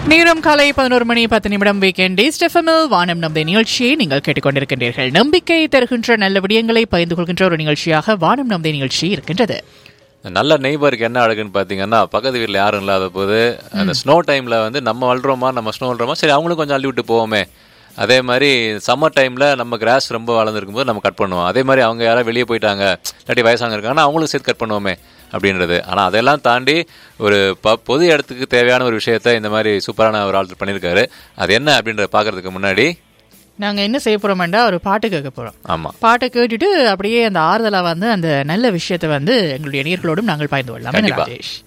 நேரம் காலை பதினோரு மணி பத்து நிமிடம் வீக்கெண்ட் ஸ்டெஃபமில் வானம் நம்பி நிகழ்ச்சியை நீங்கள் கேட்டுக்கொண்டிருக்கின்றீர்கள் நம்பிக்கை தருகின்ற நல்ல விடயங்களை பகிர்ந்து கொள்கின்ற ஒரு நிகழ்ச்சியாக வானம் நம்பி நிகழ்ச்சி இருக்கின்றது நல்ல நெய்பருக்கு என்ன அழகுன்னு பார்த்தீங்கன்னா பக்கத்து வீட்டில் யாரும் இல்லாத போது அந்த ஸ்னோ டைமில் வந்து நம்ம வளர்றோமா நம்ம ஸ்னோ வளர்றோமா சரி அவங்களும் கொஞ்சம் அள்ளி விட்டு போவோமே அதே மாதிரி சம்மர் டைமில் நம்ம கிராஸ் ரொம்ப வளர்ந்துருக்கும் போது நம்ம கட் பண்ணுவோம் அதே மாதிரி அவங்க யாராவது வெளியே போயிட்டாங்க இல்லாட்டி வயசாங்க இருக்காங்கன்னா அவங்களும் சேர்த்து கட் பண்ணுவோமே அப்படின்றது ஆனால் அதெல்லாம் தாண்டி ஒரு ப பொது இடத்துக்கு தேவையான ஒரு விஷயத்த இந்த மாதிரி சூப்பரான ஒரு ஆள் பண்ணியிருக்காரு அது என்ன அப்படின்றத பார்க்கறதுக்கு முன்னாடி நாங்க என்ன செய்ய போறோம்டா ஒரு பாட்டு கேட்க போறோம் ஆமாம் பாட்டை கேட்டுட்டு அப்படியே அந்த ஆறுதலா வந்து அந்த நல்ல விஷயத்தை வந்து எங்களுடைய நேர்களோடும் நாங்கள் பகிர்ந்து கொள்ளலாம் என்ன கண்டிப்பா. ராஜேஷ்